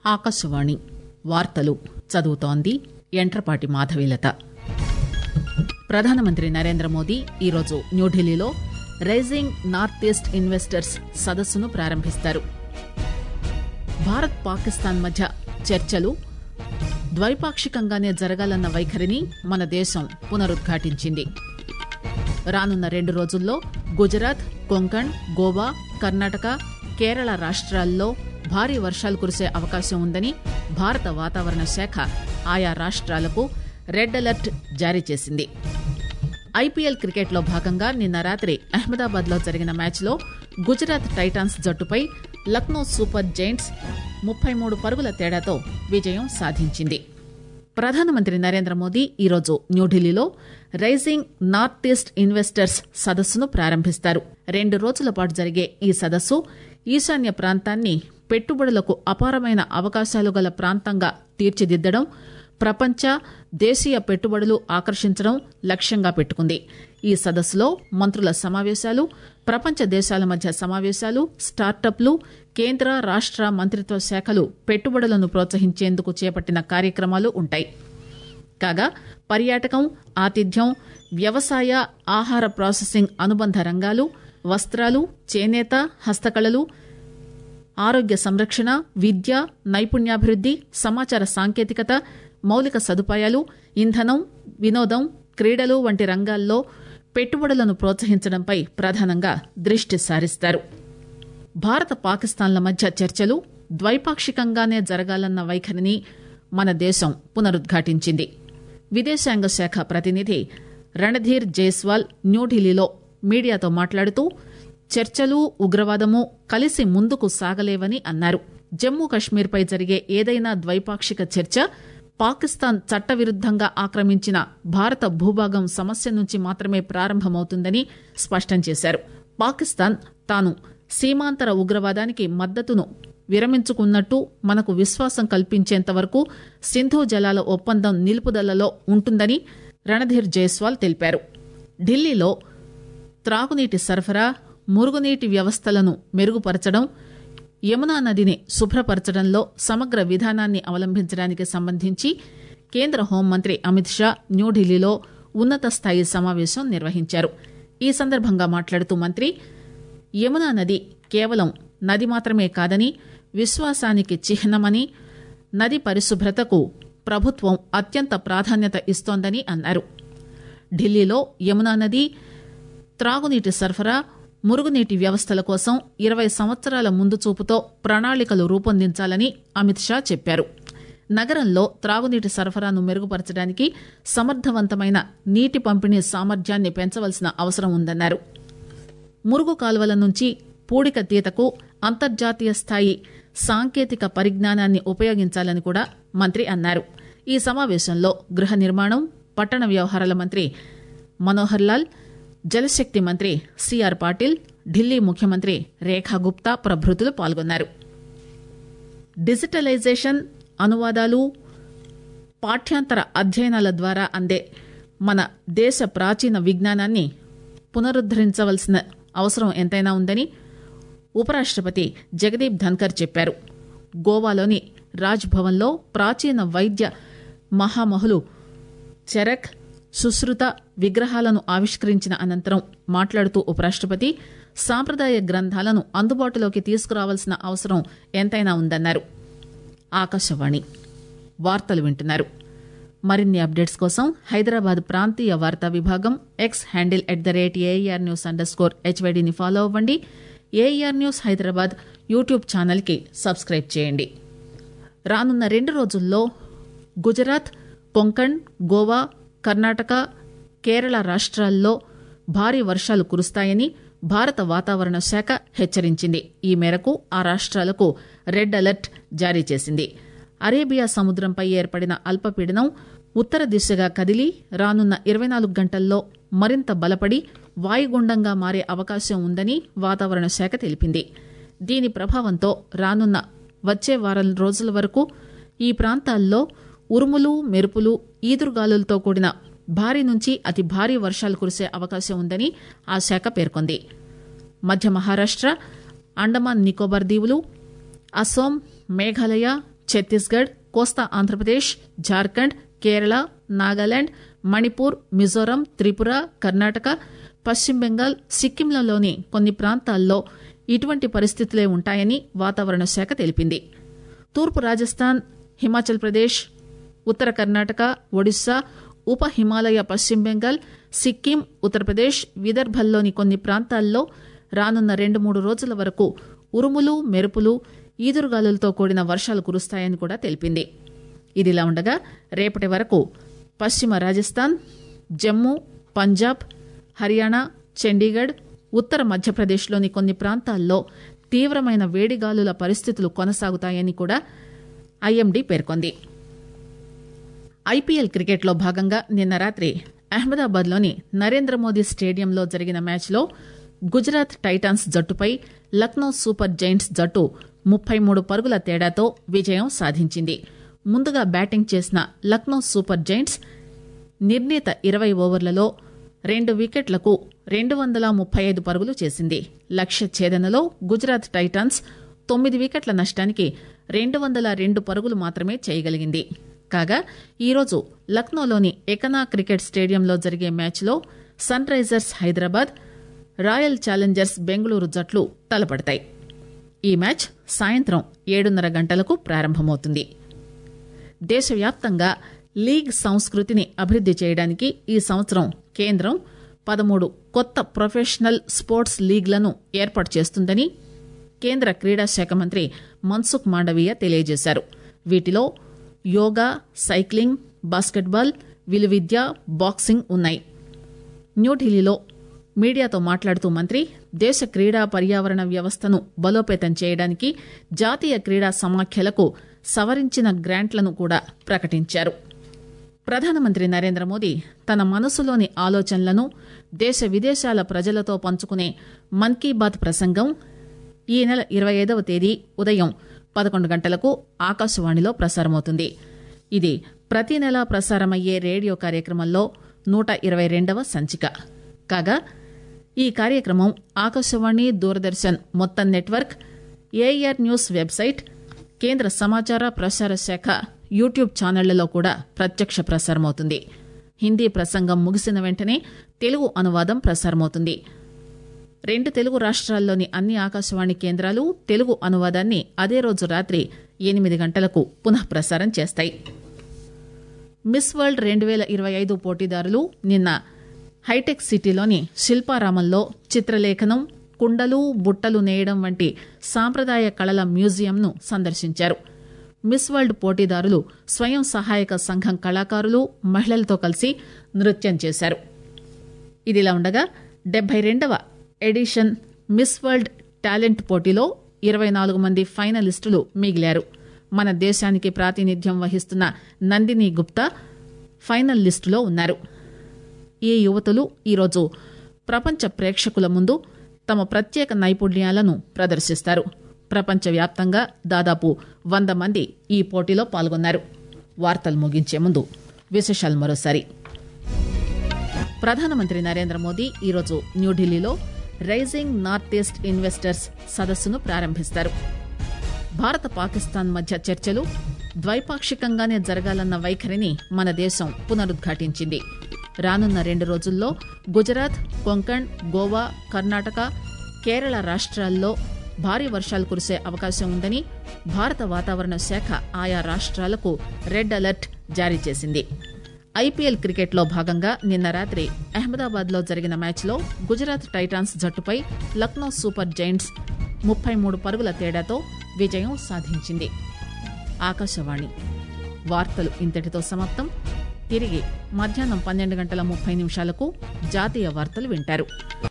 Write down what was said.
ఆకాశవాణి వార్తలు చదువుతోంది ఎంట్రపాటి మాధవీలత ప్రధానమంత్రి నరేంద్ర మోదీ ఈరోజు న్యూఢిల్లీలో రైజింగ్ నార్త్ ఈస్ట్ ఇన్వెస్టర్స్ సదస్సును ప్రారంభిస్తారు భారత్ పాకిస్తాన్ మధ్య చర్చలు ద్వైపాక్షికంగానే జరగాలన్న వైఖరిని మన దేశం పునరుద్ఘాటించింది రానున్న రెండు రోజుల్లో గుజరాత్ కొంకణ్ గోవా కర్ణాటక కేరళ రాష్ట్రాల్లో భారీ వర్షాలు కురిసే అవకాశం ఉందని భారత వాతావరణ శాఖ ఆయా రాష్ట్రాలకు రెడ్ అలర్ట్ జారీ చేసింది ఐపీఎల్ క్రికెట్లో భాగంగా నిన్న రాత్రి అహ్మదాబాద్ లో జరిగిన మ్యాచ్లో గుజరాత్ టైటాన్స్ జట్టుపై లక్నో సూపర్ జైంట్స్ ముప్పై మూడు పరుగుల తేడాతో విజయం సాధించింది ప్రధానమంత్రి నరేంద్ర మోదీ ఈరోజు న్యూఢిల్లీలో రైజింగ్ నార్త్ ఈస్ట్ ఇన్వెస్టర్స్ సదస్సును ప్రారంభిస్తారు రెండు రోజుల పాటు జరిగే ఈ సదస్సు ఈశాన్య ప్రాంతాన్ని పెట్టుబడులకు అపారమైన అవకాశాలు గల ప్రాంతంగా తీర్చిదిద్దడం ప్రపంచ దేశీయ పెట్టుబడులు ఆకర్షించడం లక్ష్యంగా పెట్టుకుంది ఈ సదస్సులో మంత్రుల సమావేశాలు ప్రపంచ దేశాల మధ్య సమావేశాలు స్టార్టప్లు కేంద్ర రాష్ట మంత్రిత్వ శాఖలు పెట్టుబడులను ప్రోత్సహించేందుకు చేపట్టిన కార్యక్రమాలు ఉంటాయి కాగా పర్యాటకం ఆతిథ్యం వ్యవసాయ ఆహార ప్రాసెసింగ్ అనుబంధ రంగాలు వస్త్రాలు చేనేత హస్తకళలు ఆరోగ్య సంరక్షణ విద్య నైపుణ్యాభివృద్ది సమాచార సాంకేతికత మౌలిక సదుపాయాలు ఇంధనం వినోదం క్రీడలు వంటి రంగాల్లో పెట్టుబడులను ప్రోత్సహించడంపై ప్రధానంగా దృష్టి సారిస్తారు భారత పాకిస్తాన్ల మధ్య చర్చలు ద్వైపాక్షికంగానే జరగాలన్న వైఖరిని మన దేశం పునరుద్ఘాటించింది విదేశాంగ శాఖ ప్రతినిధి రణధీర్ జైస్వాల్ న్యూఢిల్లీలో మీడియాతో మాట్లాడుతూ చర్చలు ఉగ్రవాదము కలిసి ముందుకు సాగలేవని అన్నారు జమ్మూ కశ్మీర్పై జరిగే ఏదైనా ద్వైపాక్షిక చర్చ పాకిస్తాన్ చట్టవిరుద్దంగా ఆక్రమించిన భారత భూభాగం సమస్య నుంచి మాత్రమే ప్రారంభమవుతుందని స్పష్టం చేశారు పాకిస్తాన్ తాను సీమాంతర ఉగ్రవాదానికి మద్దతును విరమించుకున్నట్టు మనకు విశ్వాసం కల్పించేంత వరకు సింధు జలాల ఒప్పందం నిలుపుదలలో ఉంటుందని రణధీర్ జైస్వాల్ తెలిపారు ఢిల్లీలో త్రాగునీటి సరఫరా మురుగునీటి వ్యవస్థలను మెరుగుపరచడం యమునా నదిని శుభ్రపరచడంలో సమగ్ర విధానాన్ని అవలంబించడానికి సంబంధించి కేంద్ర హోంమంత్రి అమిత్ షా న్యూఢిల్లీలో ఉన్నత స్థాయి సమావేశం నిర్వహించారు ఈ సందర్భంగా మాట్లాడుతూ మంత్రి యమునా నది కేవలం నది మాత్రమే కాదని విశ్వాసానికి చిహ్నమని నది పరిశుభ్రతకు ప్రభుత్వం అత్యంత ప్రాధాన్యత ఇస్తోందని అన్నారు ఢిల్లీలో యమునా నది త్రాగునీటి సరఫరా మురుగునీటి వ్యవస్థల కోసం ఇరవై సంవత్సరాల ముందు చూపుతో ప్రణాళికలు రూపొందించాలని అమిత్ షా చెప్పారు నగరంలో త్రాగునీటి సరఫరాను మెరుగుపరచడానికి సమర్థవంతమైన నీటి పంపిణీ సామర్థ్యాన్ని పెంచవలసిన అవసరం ఉందన్నారు మురుగు కాలువల నుంచి పూడిక తీతకు అంతర్జాతీయ స్థాయి సాంకేతిక పరిజ్ఞానాన్ని ఉపయోగించాలని కూడా మంత్రి అన్నారు ఈ సమావేశంలో గృహ నిర్మాణం పట్టణ వ్యవహారాల మంత్రి మనోహర్ లాల్ జలశక్తి మంత్రి సిఆర్ పాటిల్ ఢిల్లీ ముఖ్యమంత్రి రేఖా గుప్తా ప్రభృతులు పాల్గొన్నారు డిజిటలైజేషన్ అనువాదాలు పాఠ్యాంతర అధ్యయనాల ద్వారా అందే మన దేశ ప్రాచీన విజ్ఞానాన్ని పునరుద్దరించవలసిన అవసరం ఎంతైనా ఉందని ఉపరాష్టపతి జగదీప్ ధన్కర్ చెప్పారు గోవాలోని రాజ్ భవన్లో ప్రాచీన వైద్య మహామహులు చరక్ సుశ్రుత విగ్రహాలను ఆవిష్కరించిన అనంతరం మాట్లాడుతూ ఉపరాష్టపతి సాంప్రదాయ గ్రంథాలను అందుబాటులోకి తీసుకురావాల్సిన అవసరం ఎంతైనా ఉందన్నారు ఆకాశవాణి వార్తలు వింటున్నారు మరిన్ని అప్డేట్స్ కోసం హైదరాబాద్ ప్రాంతీయ వార్తా విభాగం X handle at the rate AIR news underscore హెచ్వైడిని ఫాలో అవ్వండి ఏఆర్ న్యూస్ హైదరాబాద్ యూట్యూబ్ ఛానల్కి సబ్స్క్రైబ్ చేయండి రానున్న రెండు రోజుల్లో గుజరాత్ కొంకణ్ గోవా కర్ణాటక కేరళ రాష్ట్రాల్లో భారీ వర్షాలు కురుస్తాయని భారత వాతావరణ శాఖ హెచ్చరించింది ఈ మేరకు ఆ రాష్ట్రాలకు రెడ్ అలర్ట్ జారీ చేసింది అరేబియా సముద్రంపై ఏర్పడిన అల్పపీడనం ఉత్తర దిశగా కదిలి రానున్న ఇరవై నాలుగు గంటల్లో మరింత బలపడి వాయుగుండంగా మారే అవకాశం ఉందని వాతావరణ శాఖ తెలిపింది దీని ప్రభావంతో రానున్న వచ్చే వారం రోజుల వరకు ఈ ప్రాంతాల్లో ఉరుములు మెరుపులు ఈదురుగాలులతో కూడిన భారీ నుంచి అతి భారీ వర్షాలు కురిసే అవకాశం ఉందని ఆ శాఖ పేర్కొంది మధ్య మహారాష్ట్ర అండమాన్ నికోబార్ దీవులు అసోం మేఘాలయ ఛత్తీస్గఢ్ కోస్తా ఆంధ్రప్రదేశ్ జార్ఖండ్ కేరళ నాగాలాండ్ మణిపూర్ మిజోరం త్రిపుర కర్ణాటక పశ్చిమ బెంగాల్ సిక్కింలలోని కొన్ని ప్రాంతాల్లో ఇటువంటి పరిస్థితులే ఉంటాయని వాతావరణ శాఖ తెలిపింది తూర్పు రాజస్థాన్ హిమాచల్ ప్రదేశ్ ఉత్తర కర్ణాటక ఒడిశా ఉప హిమాలయ పశ్చిమ బెంగాల్ సిక్కిం ఉత్తరప్రదేశ్ విదర్భల్లోని కొన్ని ప్రాంతాల్లో రానున్న రెండు మూడు రోజుల వరకు ఉరుములు మెరుపులు ఈదురుగాలులతో కూడిన వర్షాలు కురుస్తాయని కూడా తెలిపింది ఇదిలా ఉండగా రేపటి వరకు పశ్చిమ రాజస్థాన్ జమ్మూ పంజాబ్ హర్యానా చండీగఢ్ ఉత్తర మధ్యప్రదేశ్లోని కొన్ని ప్రాంతాల్లో తీవ్రమైన వేడిగాలుల పరిస్థితులు కొనసాగుతాయని కూడా ఐఎండీ పేర్కొంది ఐపీఎల్ క్రికెట్లో భాగంగా నిన్న రాత్రి అహ్మదాబాద్లోని నరేంద్ర మోదీ స్టేడియంలో జరిగిన మ్యాచ్లో గుజరాత్ టైటాన్స్ జట్టుపై లక్నో సూపర్ జైంట్స్ జట్టు ముప్పై మూడు పరుగుల తేడాతో విజయం సాధించింది ముందుగా బ్యాటింగ్ చేసిన లక్నో సూపర్ జైంట్స్ నిర్ణీత ఇరవై ఓవర్లలో రెండు వికెట్లకు రెండు వందల ముప్పై ఐదు పరుగులు చేసింది లక్ష్య ఛేదనలో గుజరాత్ టైటాన్స్ తొమ్మిది వికెట్ల నష్టానికి రెండు వందల రెండు పరుగులు మాత్రమే చేయగలిగింది కాగా ఈరోజు లక్నోలోని ఎకనా క్రికెట్ స్టేడియంలో జరిగే మ్యాచ్లో Sunrisers Hyderabad Royal Challengers Bengaluru జట్లు తలపడతాయి ఈ మ్యాచ్ సాయంత్రం ఏడున్నర గంటలకు ప్రారంభమవుతుంది దేశవ్యాప్తంగా లీగ్ సంస్కృతిని అభివృద్ది చేయడానికి ఈ సంవత్సరం కేంద్రం పదమూడు కొత్త ప్రొఫెషనల్ స్పోర్ట్స్ లీగ్లను ఏర్పాటు చేస్తుందని కేంద్ర క్రీడా శాఖ మంత్రి మన్సుఖ్ మాండవీయ తెలియజేశారు వీటిలో యోగా సైక్లింగ్ బాస్కెట్బాల్ విలువిద్య బాక్సింగ్ ఉన్నాయి న్యూఢిల్లీలో మీడియాతో మాట్లాడుతూ మంత్రి దేశ క్రీడా పర్యావరణ వ్యవస్థను బలోపేతం చేయడానికి జాతీయ క్రీడా సమాఖ్యలకు సవరించిన గ్రాంట్లను కూడా ప్రకటించారు ప్రధానమంత్రి నరేంద్ర మోదీ తన మనసులోని ఆలోచనలను దేశ విదేశాల ప్రజలతో పంచుకునే మన్ కీ బాత్ ప్రసంగం ఈ నెల ఇరవై ఐదవ తేదీ ఉదయం పదకొండు గంటలకు ఆకాశవాణిలో ప్రసారమవుతుంది ఇది ప్రతి నెలా ప్రసారమయ్యే రేడియో కార్యక్రమంలో నూట ఇరవై రెండవ సంచిక కాగా ఈ కార్యక్రమం ఆకాశవాణి దూరదర్శన్ మొత్తం నెట్వర్క్ ఏఆర్ న్యూస్ వెబ్సైట్ కేంద్ర సమాచార ప్రసార శాఖ యూట్యూబ్ ఛానళ్లలో కూడా ప్రత్యక్ష ప్రసారమవుతుంది హిందీ ప్రసంగం ముగిసిన వెంటనే తెలుగు అనువాదం ప్రసారమవుతుంది రెండు తెలుగు రాష్ట్రాల్లోని అన్ని ఆకాశవాణి కేంద్రాలు తెలుగు అనువాదాన్ని అదే రోజు రాత్రి ఎనిమిది గంటలకు పునః ప్రసారం చేస్తాయి మిస్ వరల్డ్ రెండు వేల ఇరవై ఐదు పోటీదారులు నిన్న హైటెక్ సిటీలోని శిల్పారామంలో చిత్రలేఖనం కుండలు బుట్టలు నేయడం వంటి సాంప్రదాయ కళల మ్యూజియంను సందర్శించారు మిస్ వరల్డ్ పోటీదారులు స్వయం సహాయక సంఘం కళాకారులు మహిళలతో కలిసి నృత్యం చేశారు ఇదిలా ఉండగా డెబ్బై రెండవ ఎడిషన్ మిస్ వరల్డ్ టాలెంట్ పోటీలో ఇరవై నాలుగు మంది ఫైనలిస్టులు మిగిలారు మన దేశానికి ప్రాతినిధ్యం వహిస్తున్న నందిని గుప్తా ఫైనల్ లిస్టులో ఉన్నారు ఈ యువతులు ఈరోజు ప్రపంచ ప్రేక్షకుల ముందు తమ ప్రత్యేక నైపుణ్యాలను ప్రదర్శిస్తారు ప్రపంచవ్యాప్తంగా దాదాపు వంద మంది ఈ పోటీలో పాల్గొన్నారు వార్తలు ముగించే ముందు విశేషాలు మరోసారి ప్రధానమంత్రి నరేంద్ర మోదీ ఈరోజు న్యూఢిల్లీలో రైజింగ్ నార్త్ ఈస్ట్ ఇన్వెస్టర్స్ సదస్సును ప్రారంభిస్తారు భారత పాకిస్తాన్ మధ్య చర్చలు ద్వైపాక్షికంగానే జరగాలన్న వైఖరిని మన దేశం పునరుద్ఘాటించింది రానున్న రెండు రోజుల్లో గుజరాత్ కొంకణ్ గోవా కర్ణాటక కేరళ రాష్ట్రాల్లో భారీ వర్షాలు కురిసే అవకాశం ఉందని భారత వాతావరణ శాఖ ఆయా రాష్ట్రాలకు రెడ్ అలర్ట్ జారీ చేసింది ఐపీఎల్ క్రికెట్లో భాగంగా నిన్న రాత్రి అహ్మదాబాద్లో జరిగిన మ్యాచ్లో గుజరాత్ టైటాన్స్ జట్టుపై లక్నో సూపర్ జైంట్స్ ముప్పై మూడు పరుగుల తేడాతో విజయం సాధించింది ఆకాశవాణి వార్తలు ఇంతటితో సమాప్తం తిరిగి మధ్యాహ్నం పన్నెండు గంటల ముప్పై నిమిషాలకు జాతీయ వార్తలు వింటారు